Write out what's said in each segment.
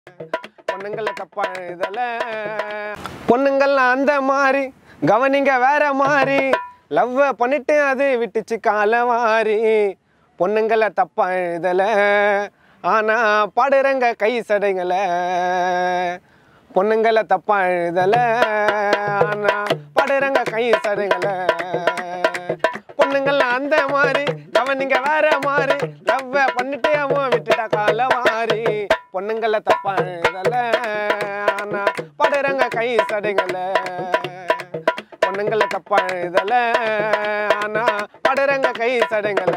பொண்ணுங்களை தப்பா எழுதல பொண்ணுங்கள்லாம் அந்த மாதிரி கவனிங்க வேற மாதிரி லவ் பண்ணிட்டு அது விட்டுச்சு கால வாரி பொண்ணுங்களை தப்பா எழுதல ஆனா பாடுறங்க கை சடைங்களை பொண்ணுங்களை தப்பா எழுதல ஆனா பாடுறங்க கை சடைங்களை பொண்ணுங்கள்லாம் அந்த மாதிரி கவனிங்க வேற மாதிரி லவ் பண்ணிட்டு அவன் விட்டுட்டா கால வாரி பொண்ணுங்களை தப்பா எழுதல ஆனா படுறங்க கை சடைங்கள பொண்ணுங்களை தப்பா எழுதல ஆனா படுறங்க கை சடைங்கள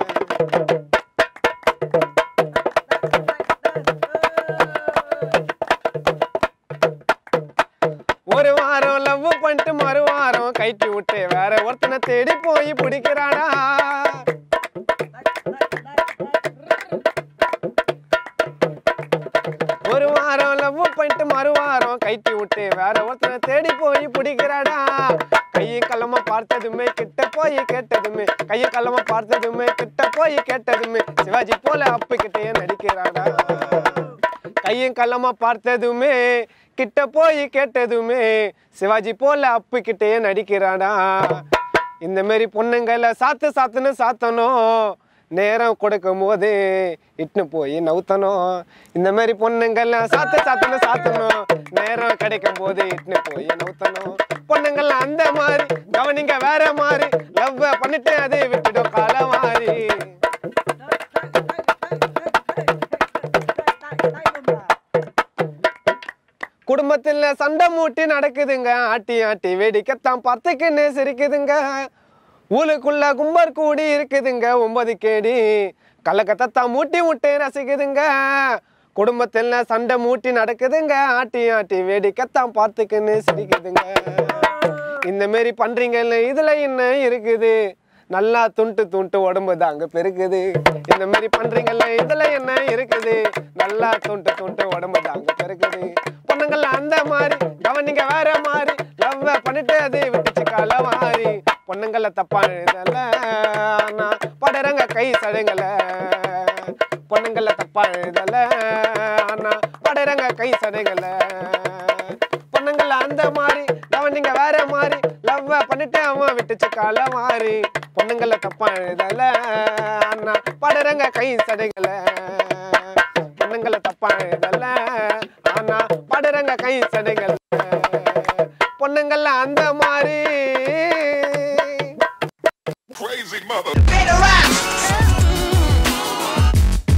ஒரு வாரம் லவ் பண்ணிட்டு மறு வாரம் கைட்டி விட்டு வேற ஒருத்தனை தேடி போய் பிடிக்கிறானா ஒரு வாரம் லவ் பண்ணிட்டு மறு வாரம் கைட்டி விட்டு வேற ஒருத்தனை தேடி போய் பிடிக்கிறாடா கையை கலமா பார்த்ததுமே கிட்ட போய் கேட்டதுமே கையை கலமா பார்த்ததுமே கிட்ட போய் கேட்டதுமே சிவாஜி போல அப்பு கிட்டே நடிக்கிறாடா கையும் கள்ளமா பார்த்ததுமே கிட்ட போய் கேட்டதுமே சிவாஜி போல அப்பு கிட்டே நடிக்கிறாடா இந்த மாதிரி பொண்ணுங்களை சாத்து சாத்துன்னு சாத்தணும் நேரம் கொடுக்கும் போது இட்டுன்னு போய் நவுத்தணும் இந்த மாதிரி பொண்ணுங்கள்லாம் சாத்து சாத்துன்னு சாத்தணும் நேரம் கிடைக்கும் போது இட்டுன்னு போய் நவுத்தணும் பொண்ணுங்கள்லாம் அந்த மாதிரி கவனிங்க வேற மாதிரி லவ் பண்ணிட்டு அதை விட்டுடும் கால மாறி குடும்பத்துல சண்டை மூட்டி நடக்குதுங்க ஆட்டி ஆட்டி வேடிக்கைத்தான் பார்த்துக்கின்னு சிரிக்குதுங்க ஊருக்குள்ள கும்பர் கூடி இருக்குதுங்க ஒன்பது கேடி கள்ளக்கத்தான் மூட்டி முட்டி ரசிக்குதுங்க குடும்பத்துல சண்டை மூட்டி நடக்குதுங்க ஆட்டி ஆட்டி வேடிக்கைத்தான் பார்த்துக்கின்னு சிரிக்குதுங்க இந்த மாரி பண்றீங்கல்ல இதுல என்ன இருக்குது நல்லா துண்டு துண்டு உடம்பு தாங்க பெருக்குது இந்த மாதிரி பண்றீங்கல்ல இதுல என்ன இருக்குது நல்லா துண்டு துண்டு உடம்பு தாங்க பெருக்குது பொண்ணுங்கள அந்த மாதிரி கவனிங்க வேற மாதிரி லவ் பண்ணிட்டு அது விட்டுச்சு கால மாறி பொண்ணுங்கள தப்பா எழுதல ஆனா படுறங்க கை சடுங்கல பொண்ணுங்கள தப்பா எழுதல ஆனா படுறங்க கை சடுங்கல பொண்ணுங்கள அந்த மாதிரி கவனிங்க வேற மாதிரி லவ் பண்ணிட்டு அவன் விட்டுச்சு கால மாறி பொண்ணுங்கள தப்பா எழுதல அண்ணா படுறங்க கை சடைகள பொண்ணுங்கள தப்பா எழுதல ஆனா படுறங்க கை சடைகள பொண்ணுங்கள அந்த மாதிரி Crazy mother. Better rap.